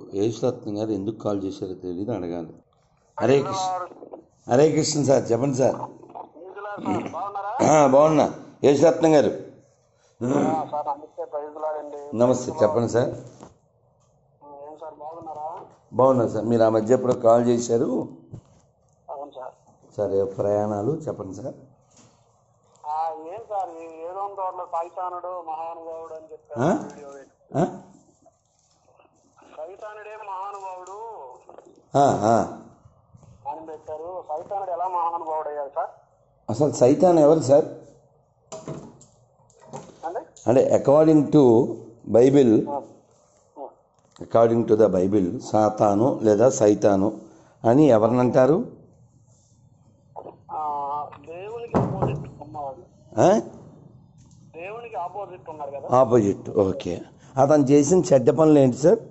యేసురత్నం గారు ఎందుకు కాల్ చేశారో తెలియదు అడగాలి హరే కృష్ణ హరే కృష్ణ సార్ చెప్పండి సార్ బాగున్నారా ఆ, బాగున్నా యేసురత్నం గారు సార్ నమస్తే ప్రైజ్లాడండి నమస్తే చెప్పండి సార్ ఏం సార్ బాగున్నారా బాగున్నా సార్ మీరు ఆ మధ్య ఎప్పుడో కాల్ చేశారు అవును సార్ సార్ ఏ ప్రయాణాలు చెప్పండి సార్ ఆ, ఏం సార్ ఈ ఏదో తోటలో సైతానుడు మహానుభావుడు అని చెప్పారు ఆ? వీడియో పెట్టి. ఆ? సైతానుడే మహానుభావుడు ఆ, ఆ. అని పెట్టారు సైతానుడు ఎలా మహానుభావుడు అయ్యారు సార్ అసలు సైతాన్ ఎవరు సార్ అంటే అంటే అకార్డింగ్ టు బైబిల్ ఆ, అకార్డింగ్ టు ద బైబిల్ సాతాను లేదా సైతాను అని ఎవరినంటారు ఆ, దేవునికి ఆపోజిట్ ఉన్నవాడు ఆ? దేవునికి ఆపోజిట్ ఉన్నారు కదా ఆపోజిట్ ఓకే అతను చేసిన చెడ్డ పనులు ఏంటి సార్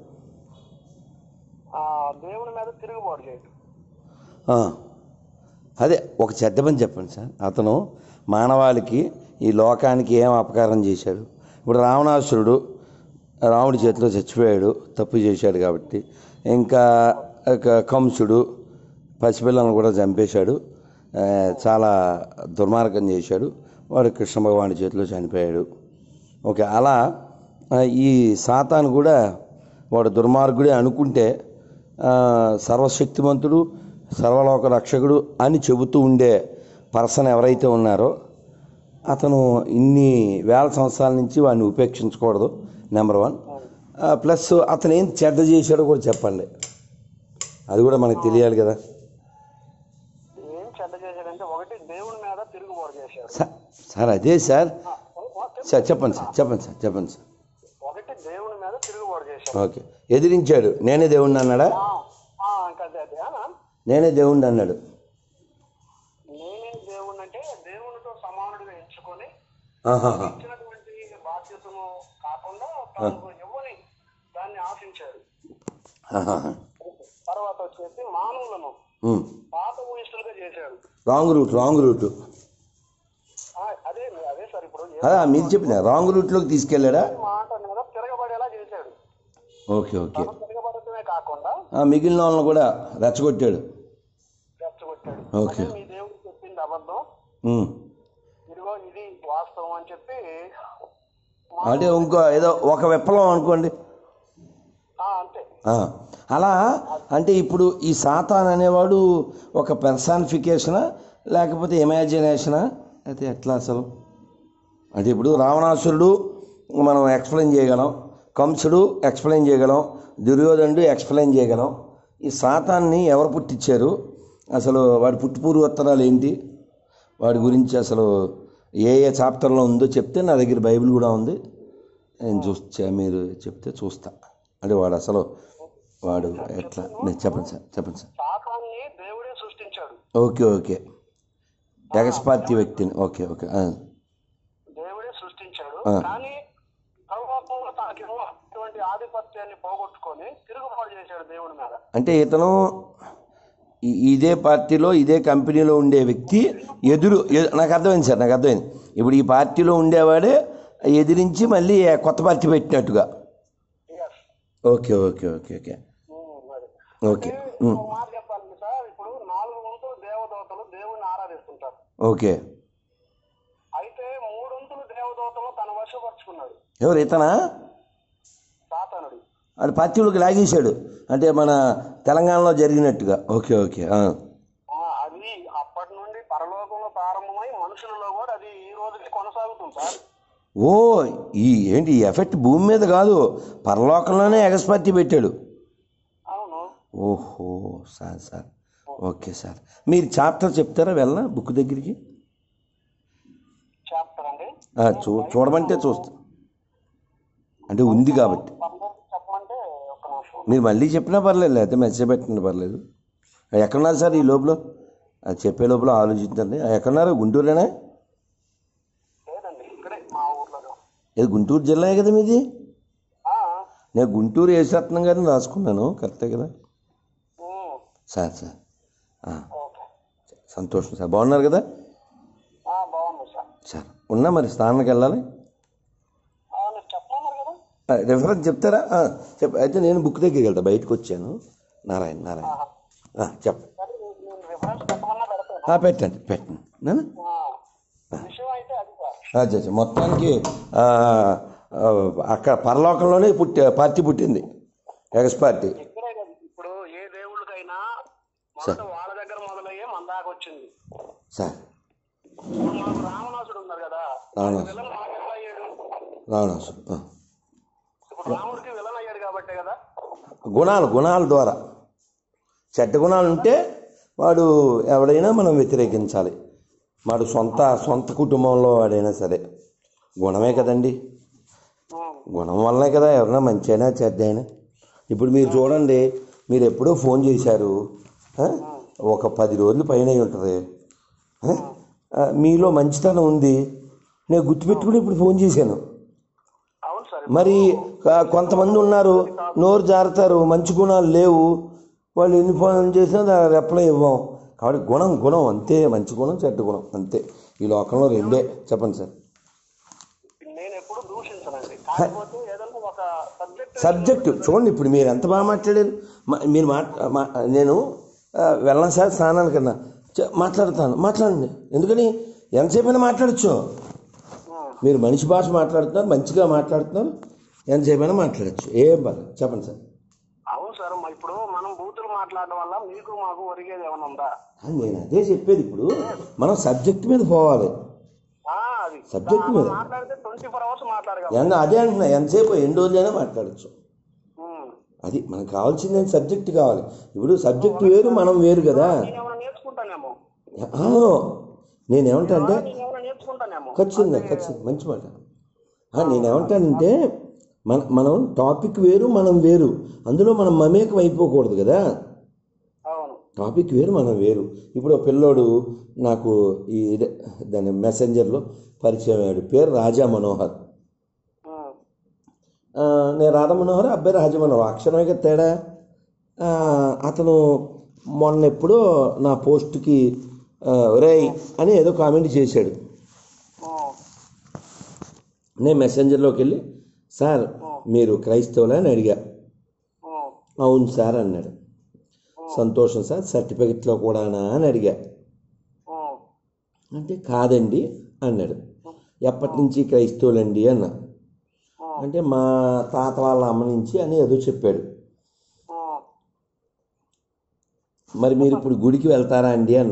ఆ, దేవుని మీద తిరుగుబాటు చేయటం ఆ. అదే ఒక చెడ్డ పని చెప్పండి సార్ అతను మానవాళికి ఈ లోకానికి ఏం అపకారం చేశాడు ఇప్పుడు రావణాసురుడు రాముడి చేతిలో చచ్చిపోయాడు తప్పు చేశాడు కాబట్టి ఇంకా ఒక కంసుడు పసిపిల్లలను కూడా చంపేశాడు ఆ, చాలా దుర్మార్గం చేశాడు వాడు కృష్ణ భగవాని చేతిలో చనిపోయాడు ఓకే అలా ఆ, ఈ సాతాను కూడా వాడు దుర్మార్గుడే అనుకుంటే ఆ, సర్వశక్తిమంతుడు సర్వలోక రక్షకుడు అని చెబుతూ ఉండే పర్సన్ ఎవరైతే ఉన్నారో అతను ఇన్ని వేల సంవత్సరాల నుంచి వాడిని ఉపేక్షించకూడదు నెంబర్ వన్ ప్లస్ అతను ఏం చెడ్డ చేశాడో కూడా చెప్పండి అది కూడా మనకు తెలియాలి కదా ఏం చెడ్డ చేశాడంటే ఒకటి దేవుని మీద తిరుగుబాటు చేశాడు సార్ సార్ అదే సార్ ఆ, ఓకే. సార్ చెప్పండి సార్ చెప్పండి సార్ చెప్పండి సార్ ఒకటి దేవుని మీద తిరుగుబాటు చేశాడు ఓకే ఎదిరించాడు నేనే దేవుణ్ణి అన్నాడా ఆ, ఆ, ఇంకా అదే అదే ఆ? నేనే దేవుణ్ణి అన్నాడు నేనే దేవుని అంటే దేవునితో సమానుడిగా ఎంచుకొని ఆహాహా. ఇచ్చినటువంటి బాధ్యతను కాకుండా తనకు ఇవ్వని దాన్ని ఆశించాడు ఆహాహా. తర్వాత వచ్చేసి మానవులను ఉమ్. పాత ఊహిస్తులుగా చేశాడు రాంగ్ రూట్ రాంగ్ రూట్ ఆ, అదే అదే సార్ ఇప్పుడు ఏ అదా మీరు చెప్పిన రాంగ్ రూట్లోకి తీసుకెళ్ళాడా మాట మీద తిరగబడేలా చేశాడు ఓకే ఓకే తను తిరగబడటమే కాకుండా ఆ, మిగిలిన వాళ్ళని కూడా రెచ్చగొట్టాడు రెచ్చగొట్టాడు ఓకే. అంటే మీ దేవుడు చెప్పింది అబద్ధం ఉమ్. ఇదిగో ఇది వాస్తవం అని చెప్పి అంటే ఇంకో ఏదో ఒక విప్లవం అనుకోండి ఆ, అంతే ఆ, అలా అంటే ఇప్పుడు ఈ సాతాన్ అనేవాడు ఒక పెర్సానిఫికేషనా లేకపోతే ఇమాజినేషనా అయితే ఎట్లా అసలు అంటే ఇప్పుడు రావణాసురుడు మనం ఎక్స్ప్లెయిన్ చేయగలం కంసుడు ఎక్స్ప్లెయిన్ చేయగలం దుర్యోధనుడు ఎక్స్ప్లెయిన్ చేయగలం ఈ సాతాన్ని ఎవరు పుట్టించారు అసలు వాడి పుట్టి పూర్వోత్తరాలు ఏంటి వాడి గురించి అసలు ఏ ఏ చాప్టర్లో ఉందో చెప్తే నా దగ్గర బైబిల్ కూడా ఉంది నేను చూస్తే మీరు చెప్తే చూస్తా అంటే వాడు అసలు వాడు ఎట్లా మీరు చెప్పండి సార్ చెప్పండి సార్ శాఖాన్ని దేవుడే సృష్టించాడు ఓకే ఓకే ఎగస్పార్టీ వ్యక్తిని ఓకే ఓకే ఆ. దేవుడే సృష్టించాడు ఆ. కానీ పరలోకంలో తనకేమో అటువంటి ఆధిపత్యాన్ని పోగొట్టుకొని తిరుగుబాటు చేశాడు దేవుడి మీద అంటే ఇతను ఈ- ఇదే పార్టీలో ఇదే కంపెనీలో ఉండే వ్యక్తి ఎదురు ఎ- నాకు అర్థమైంది సార్ నాకు అర్థమైంది ఇప్పుడు ఈ పార్టీలో ఉండేవాడే ఎదిరించి మళ్ళీ కొత్త పార్టీ పెట్టినట్టుగా Yes. Okay okay okay okay ఉమ్, అది. ఓకే అంటే ఉమ్, ఒక మాట చెప్పాలి సార్ ఇప్పుడు నాలుగు వంతులు దేవదూతలు దేవుణ్ణి ఆరాధిస్తుంటారు ఓకే అయితే మూడొంతులు దేవదూతలు తన వశపరుచుకున్నాడు ఎవరు ఇతనా సాతనుడు అది పార్టీలోకి లాగేశాడు అంటే మన తెలంగాణలో జరిగినట్టుగా ఓకే ఓకే ఆ. ఆ, అది అప్పటి నుండి పరలోకంలో ప్రారంభమై మనుషులలో కూడా అది ఈ రోజుకి కొనసాగుతుంది సార్ ఓ ఈ ఏంటి ఈ ఎఫెక్ట్ భూమి మీద కాదు పరలోకంలోనే ఎగస్పార్టీ పెట్టాడు అవును ఓహో సార్ సార్ ఓకే సార్ మీరు చాప్టర్ చెప్తారా వెళ్ళా బుక్ దగ్గరికి చాప్టర్ అండి ఆ, చూ చూడమంటే చూస్తా అంటే ఉంది కాబట్టి అందరికి చెప్పమంటే ఒక్క నిమిషం మీరు మళ్ళీ చెప్పినా పర్లేదు లేకపోతే మెసేజ్ పెట్టినా పర్లేదు ఎక్కడున్నారు సార్ ఈ లోపల అది చెప్పే లోపల ఆలోచించండి ఎక్కడున్నారు గుంటూరేనా లేదండి ఇక్కడే మా ఊర్లో ఇది గుంటూరు జిల్లా కదా మీది ఆ, నేను గుంటూరు యేసరత్నం గారిని రాసుకున్నాను కరెక్టే కదా ఉమ్, సార్ సార్ ఆ, ఓకే సంతోషం సార్ బాగున్నారు కదా ఆ, బాగుంది సార్ సార్ ఉన్నా మరి స్నానానికి వెళ్ళాలి ఆ, మీరు చెప్పమన్నారు కదా రిఫరెన్స్ చెప్తారా ఆ, చెప్ప అయితే నేను బుక్ దగ్గరికి వెళ్తా బయటకు వచ్చాను నారాయణ నారాయణ ఆ, చెప్ప సరే నేను నేను రిఫరెన్స్ పెట్టమన్నా పెడతాను ఆ, పెట్టండి పెట్టండి నాన్న? ఆ, విషయం అయితే అది సార్ అచ్చా అచ్చా. మొత్తానికి ఆ, ఆ, అక్కడ పరలోకంలోనే పుట్టి పార్టీ పుట్టింది ఎగస్ పార్టీ ఇక్కడే కదా ఇప్పుడు ఏ దేవుళ్ళకైనా మొదట వాళ్ళ దగ్గర మొదలయ్యే మన దాకా వచ్చింది సార్ ఇప్పుడు మనకు రావణాసుడు ఉన్నారు కదా రావణాసుడు. విలన్ మనకి ఎట్లా అయ్యాడు రావణాసు ఆ. ఇప్పుడు రాముడికి విలన్ అయ్యాడు కాబట్టే కదా గుణాలు గుణాల ద్వారా చెడ్డ గుణాలు ఉంటే వాడు ఎవడైనా మనం వ్యతిరేకించాలి వాడు సొంత సొంత కుటుంబంలో వాడైనా సరే గుణమే కదండి ఉం. గుణం వల్లనే కదా ఎవరైనా మంచి అయినా చెడ్డ అయినా ఇప్పుడు మీరు చూడండి మీరు ఎప్పుడో ఫోన్ చేశారు ఆ? ఒక పది రోజులు పైన అయి ఉంటుంది ఆ? ఆ, మీలో మంచితనం ఉంది నేను గుర్తుపెట్టుకుని ఇప్పుడు ఫోన్ చేశాను అవును సార్ మరి ఆ, కొంతమంది ఉన్నారు నోరు జారుతారు మంచి గుణాలు లేవు వాళ్ళు ఎన్ని ఫోన్లు చేసినా దానికి రెప్లై ఇవ్వం కాబట్టి గుణం గుణం అంతే మంచి గుణం చెడ్డ గుణం అంతే ఈ లోకంలో రెండే చెప్పండి సార్ నేను ఎప్పుడు దూషించనండి కాకపోతే ఏదైనా ఒక సబ్జెక్ట్ సబ్జెక్టు చూడండి ఇప్పుడు మీరు ఎంత బాగా మాట్లాడారు మా- మీరు మాట్ మా- నేను ఆ, వెళ్ళను సార్ స్నానానికి కన్నా మాట్లాడతాను మాట్లాడండి ఎందుకని ఎంతసేపైనా మాట్లాడచ్చు మీరు మనిషి భాష మాట్లాడుతున్నారు మంచిగా మాట్లాడుతున్నారు ఎంతసేపైనా మాట్లాడచ్చు ఏం పర్లేదు చెప్పండి సార్ అవును సార్ మరి ఇప్పుడు మనం బూతులు మాట్లాడడం వల్ల మీకు మాకు ఒరిగేది ఏమైనా ఉందా ఆ, నేను అదే చెప్పేది ఇప్పుడు మనం సబ్జెక్ట్ మీద పోవాలి ఆ, అది సబ్జెక్ట్ మీద మాట్లాడితే ట్వంటీ ఫోర్ అవర్స్ మాట్లాడగలం ఎంత అదే అంటున్నా ఎంతసేపు ఎన్ని రోజులైనా మాట్లాడచ్చు ఉం. అది మనకు కావాల్సింది సబ్జెక్ట్ కావాలి ఇప్పుడు సబ్జెక్ట్ వేరు మనం వేరు కదా నేను ఏమైనా నేర్చుకుంటానేమో ఆ, నేనేమంటా అంటే నేను ఏమైనా నేర్చుకుంటానేమో ఖచ్చితంగా ఖచ్చితంగా మంచి మాట ఆ, నేనేమంటానంటే మన మనం టాపిక్ వేరు మనం వేరు అందులో మనం మమేకం అయిపోకూడదు కదా అవును టాపిక్ వేరు మనం వేరు ఇప్పుడు ఒక పిల్లోడు నాకు ఈ ఇదే దాని మెసెంజర్లో పరిచయం అయ్యాడు పేరు రాజా మనోహర్ ఉం. ఆ, నేను రాధా మనోహర్ అబ్బాయి రాజా మనోహర్ అక్షరమే కదా తేడా ఆ, అతను మొన్న ఎప్పుడో నా పోస్ట్కి రేయ్ అని ఏదో కామెంట్ చేశాడు ఉం. నేను మెసెంజర్లోకి వెళ్ళి సార్ మీరు క్రైస్తవులా అని అడిగా ఉం. అవును సార్ అన్నాడు సంతోషం సార్ సర్టిఫికెట్లో కూడానా అని అడిగా ఉం. అంటే కాదండి అన్నాడు ఎప్పటి నుంచి క్రైస్తవులండి అన్న అంటే మా తాత వాళ్ళ అమ్మ నుంచి అని ఏదో చెప్పాడు ఉం. మరి మీరు ఇప్పుడు గుడికి వెళ్తారా అండి అన్న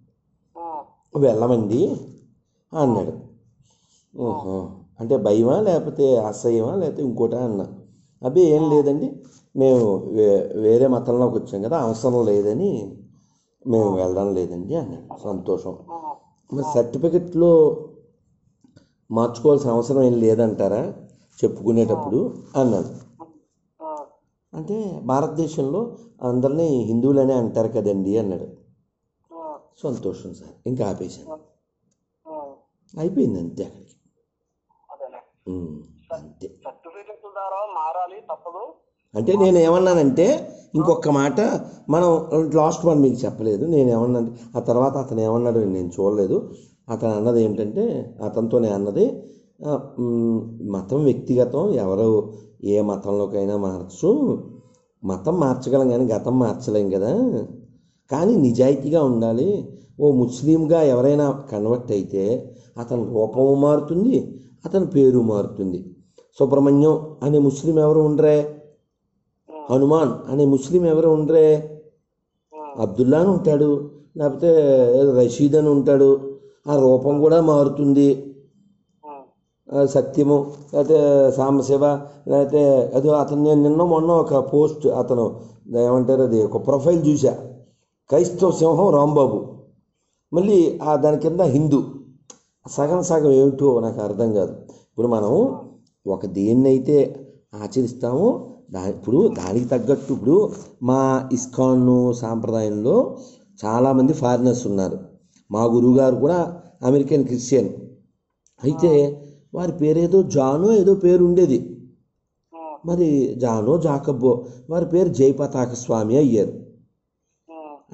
ఉం. వెళ్ళమండి అన్నాడు ఓహో అంటే భయమా లేకపోతే అసహ్యమా లేకపోతే ఇంకోటా అన్న అబ్బే ఏం లేదండి మేము వే- వేరే మతంలోకి వచ్చాం కదా అవసరం లేదని మేము వెళ్ళడం లేదండి అన్నాడు సంతోషం ఉం. మరి సర్టిఫికెట్లో మార్చుకోవాల్సిన అవసరం ఏం లేదంటారా చెప్పుకునేటప్పుడు అన్నాను ఉం. అంటే భారతదేశంలో అందరినీ హిందువులనే అంటారు కదండి అన్నాడు ఉం. సంతోషం సార్ ఇంకా ఆపేశాను ఉం. అయిపోయింది అంతే అక్కడికి అదేలే ఉమ్, అంతే సర్టిఫికెట్ ద్వారా మారాలి తప్పదు అంటే నేను ఏమన్నానంటే ఇంకొక మాట మనం లాస్ట్ వన్ మీకు చెప్పలేదు నేను ఏమన్నాను ఆ తర్వాత అతను ఏమన్నాడు నేను చూడలేదు అతను అన్నది ఏంటంటే అతనితో నేను అన్నది ఆ, మ్, మతం వ్యక్తిగతం ఎవరు ఏ మతంలోకైనా మార్చు మతం మార్చగలం కానీ గతం మార్చలేం కదా కానీ నిజాయితీగా ఉండాలి ఓ ముస్లింగా ఎవరైనా కన్వర్ట్ అయితే అతని రూపము మారుతుంది అతని పేరు మారుతుంది సుబ్రహ్మణ్యం అనే ముస్లిం ఎవరు ఉండరే హనుమాన్ అనే ముస్లిం ఎవరు ఉండరే అబ్దుల్లా అని ఉంటాడు లేకపోతే ఏదో రషీద్ అని ఉంటాడు ఆ రూపం కూడా మారుతుంది ఉం. ఆ సత్యము లేకపోతే సాంబశివ లేకపోతే అది అతను నేను నిన్న మొన్న ఒక పోస్ట్ అతను ఏమంటారు అది ఒక ప్రొఫైల్ చూసా క్రైస్తవ సింహం రాంబాబు మళ్ళీ ఆ దాని కింద హిందూ సగం సగం ఏమిటో నాకు అర్థం కాదు ఇప్పుడు మనం ఒక దేన్నైతే ఆచరిస్తామో దా ఇప్పుడు దానికి తగ్గట్టు ఇప్పుడు మా ఇస్కాన్ సాంప్రదాయంలో చాలామంది ఫారినర్స్ ఉన్నారు మా గురువుగారు కూడా అమెరికన్ క్రిస్టియన్ అయితే వారి పేరేదో జానో ఏదో పేరు ఉండేది ఉం. మరి జానో జాకబ్బో వారి పేరు జయపతాక స్వామి అయ్యారు ఉం. అంటే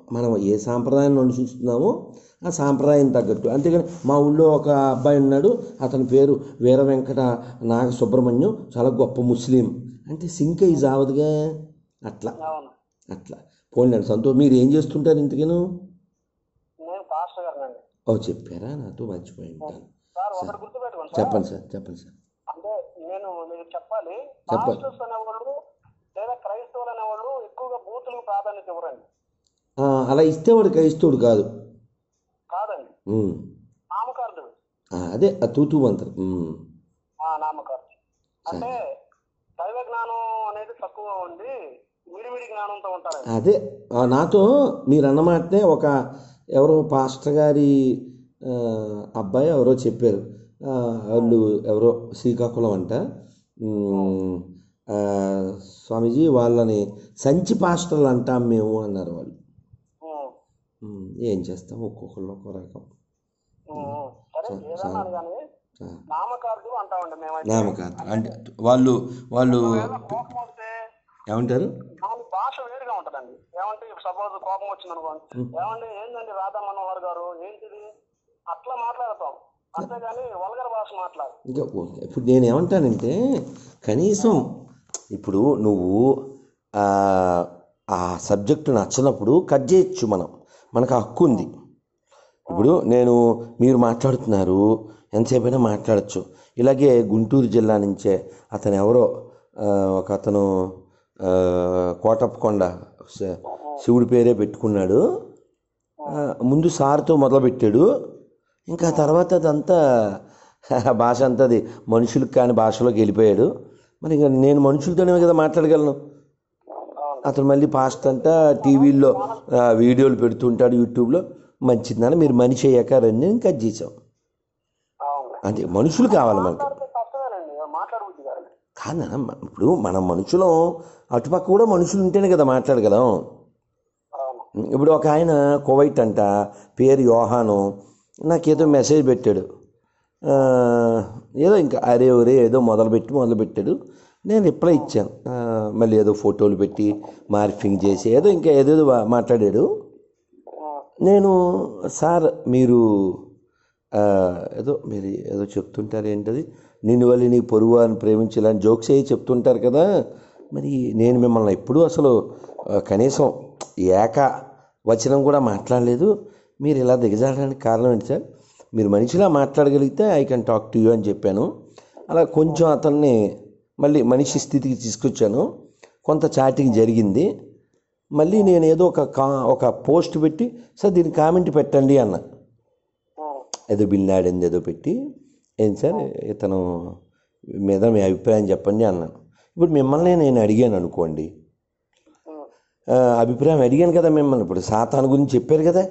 మనం ఏ సాంప్రదాయాన్ని అనుసరిస్తున్నామో ఆ సాంప్రదాయం తగ్గట్టు అంతేగాని మా ఊళ్ళో ఒక అబ్బాయి ఉన్నాడు అతని పేరు వీర వెంకట నాగ సుబ్రహ్మణ్యం చాలా గొప్ప ముస్లిం అంటే సింక్ అయి జావదుగా అట్లా అవును అట్లా పోండి సంతోష్ మీరు ఏం చేస్తుంటారు ఇంతకిను నేను పాస్టర్ గారినండి ఓ చెప్పారా నాతో మర్చిపోయి ఉంటాను సార్ ఒకటి గుర్తుపెట్టుకోండి సార్ చెప్పండి సార్ చెప్పండి సార్ అంటే నేను మీకు చెప్పాలి చెప్పండి. పాస్టర్స్ అనేవాళ్ళు లేదా క్రైస్తవులు అనేవాళ్ళు ఎక్కువగా బూతులకు ప్రాధాన్యత ఇవ్వరండి ఆ, అలా ఇస్తే వాడు క్రైస్తవుడు కాదు కాదండి ఉమ్. నామకార్థుడు ఆ, అదే ఆ తూతూ మంత్రం ఉమ్. ఆ నామకార్థం అంటే దైవ జ్ఞానం అనేది తక్కువ ఉండి విడివిడి జ్ఞానంతో ఉంటారండి అదే ఆ, నాతో మీరు అన్నమాటనే ఒక ఎవరో పాస్టర్ గారి ఆ, అబ్బాయి ఎవరో చెప్పారు ఆ, వాళ్ళు ఎవరో శ్రీకాకుళం అంట ఉమ్, ఆ, స్వామీజీ వాళ్ళని సంచి పాస్టర్లు అంటాం మేము అన్నారు వాళ్ళు ఉమ్, ఉమ్, ఏం చేస్తాం ఒక్కొక్కళ్ళు ఒక్కో రకం ఉమ్, ఉమ్. సరే ఏదన్నాను కానీ ఆ, నామకార్థులు అంటామండి మేమైతే నామకార్థం అంటే వాళ్ళు వాళ్ళు ఒకవేళ కోపం వస్తే ఏమంటారు దాని భాష వేరుగా ఉంటదండి ఏమంటే సపోజ్ కోపం వచ్చింది అనుకోండి ఏమండి ఏందండి రాధా మనోహర్ గారు ఏంటిది అట్లా మాట్లాడతాం అంతేగాని వల్గర్ భాష మాట్లాడు ఇంకా ఓ- ఇప్పుడు నేను ఏమంటానంటే కనీసం ఇప్పుడు నువ్వు ఆ, ఆ సబ్జెక్టు నచ్చినప్పుడు కట్ చేయొచ్చు మనం మనకు ఆ హక్కు ఉంది ఇప్పుడు నేను మీరు మాట్లాడుతున్నారు ఎంతసేపైనా మాట్లాడచ్చు ఇలాగే గుంటూరు జిల్లా నుంచే అతను ఎవరో ఆ, ఒక అతను ఆ, కోటప్పకొండ శ- శివుడి పేరే పెట్టుకున్నాడు ఆ, ముందు సార్తో మొదలుపెట్టాడు ఇంకా తర్వాత అదంతా భాష అంతా అది మనుషులకు కాని భాషలోకి వెళ్ళిపోయాడు మరి ఇంకా నేను మనుషులతోనే కదా మాట్లాడగలను అవును అతను మళ్ళీ పాస్ట్ అంతా టీవీల్లో ఆ, వీడియోలు పెడుతుంటాడు యూట్యూబ్లో మంచిదని మీరు మనిషి అయ్యాక రండి అని కట్ చేసాం అవును అంటే మనుషులు కావాలి మనకు మాట్లాడితే కష్టమేనండి మాట్లాడబుద్ది కాదు కాదన్న ఇప్పుడు మనం మనుషులం అటుపక్క కూడా మనుషులు ఉంటేనే కదా మాట్లాడగలం అవును ఇప్పుడు ఒక ఆయన కువైట్ అంట పేరు యోహాను నాకేదో మెసేజ్ పెట్టాడు ఆ, ఏదో ఇంకా అరే ఒరే ఏదో మొదలుపెట్టి మొదలుపెట్టాడు నేను రిప్లై ఇచ్చాను ఆ, మళ్ళీ ఏదో ఫోటోలు పెట్టి మార్ఫింగ్ చేసి ఏదో ఇంకా ఏదేదో వా- మాట్లాడాడు ఉమ్, నేను సార్ మీరు ఆ, ఏదో మీరు ఏదో చెప్తుంటారు ఏంటది నిన్ను వల్లి నీ పొరుగు అని ప్రేమించాలని జోక్స్ అయ్యి చెప్తుంటారు కదా మరి నేను మిమ్మల్ని ఎప్పుడూ అసలు ఆ, కనీసం ఏక వచనం కూడా మాట్లాడలేదు మీరు ఇలా దిగజారడానికి కారణం ఏంటి సార్ మీరు మనిషిలా మాట్లాడగలిగితే I can talk to you అని చెప్పాను అలా కొంచెం అతన్ని మళ్ళీ మనిషి స్థితికి తీసుకొచ్చాను కొంత చాటింగ్ జరిగింది మళ్ళీ నేను ఏదో ఒక కా ఒక పోస్ట్ పెట్టి సార్ దీనికి కామెంట్ పెట్టండి అన్న ఉమ్, ఏదో బిల్ నాడింది ఏదో పెట్టి ఏం సార్ ఇతను మీద మీ అభిప్రాయం చెప్పండి అన్నాను ఇప్పుడు మిమ్మల్ని నేను అడిగాను అనుకోండి ఉమ్, ఆ, అభిప్రాయం అడిగాను కదా మిమ్మల్ని ఇప్పుడు సాతాను గురించి చెప్పారు కదా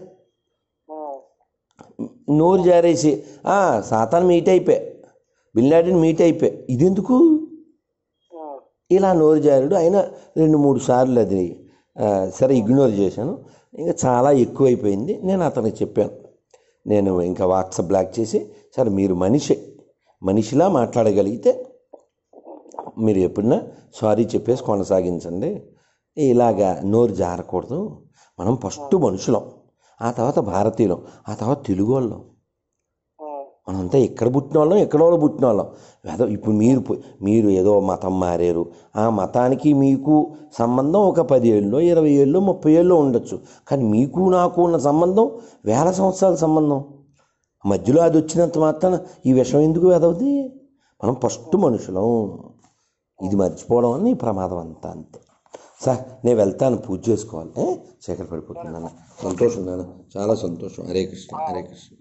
ఉమ్, నోరు జారేసి "ఆ, సాతాను మీట్ అయిపోయా బిల్ నాడిన్ మీట్ అయిపోయా ఇదెందుకు ఉమ్, ఇలా నోరు జారుడు అయినా రెండు మూడు సార్లు అది ఆ, సరే ఇగ్నోర్ చేశాను ఇంకా చాలా ఎక్కువైపోయింది నేను అతనికి చెప్పాను నేను ఇంకా వాట్సాప్ బ్లాక్ చేసి సరే మీరు మనిషి మనిషిలా మాట్లాడగలిగితే మీరు ఎప్పుడన్నా సారీ చెప్పేసి కొనసాగించండి ఇలాగా నోరు జారకూడదు మనం ఫస్ట్ మనుషులం ఆ తర్వాత భారతీయులం ఆ తర్వాత తెలుగు వాళ్ళం ఉమ్, మనంతా ఎక్కడ పుట్టిన వాళ్ళం ఎక్కడ వాళ్ళు పుట్టిన వాళ్ళం ఏదో ఇప్పుడు మీరు పోయి- మీరు ఏదో మతం మారారు ఆ మతానికి మీకు సంబంధం ఒక పది ఏళ్ళు ఇరవై ఏళ్ళు ముప్పై ఏళ్ళు ఉండొచ్చు కానీ మీకు నాకు ఉన్న సంబంధం వేల సంవత్సరాల సంబంధం మధ్యలో అది వచ్చినంత మాత్రాన ఈ విషయం ఎందుకు వెదవుది మనం ఫస్ట్ మనుషులం ఇది మర్చిపోవడం అని ప్రమాదం అంతా అంతే సార్ నేను వెళ్తాను పూజ చేసుకోవాలి ఏ? చీకటి పడిపోతుంది నాన్న సంతోషం నాన్న చాలా సంతోషం హరే కృష్ణ హరే కృష్ణ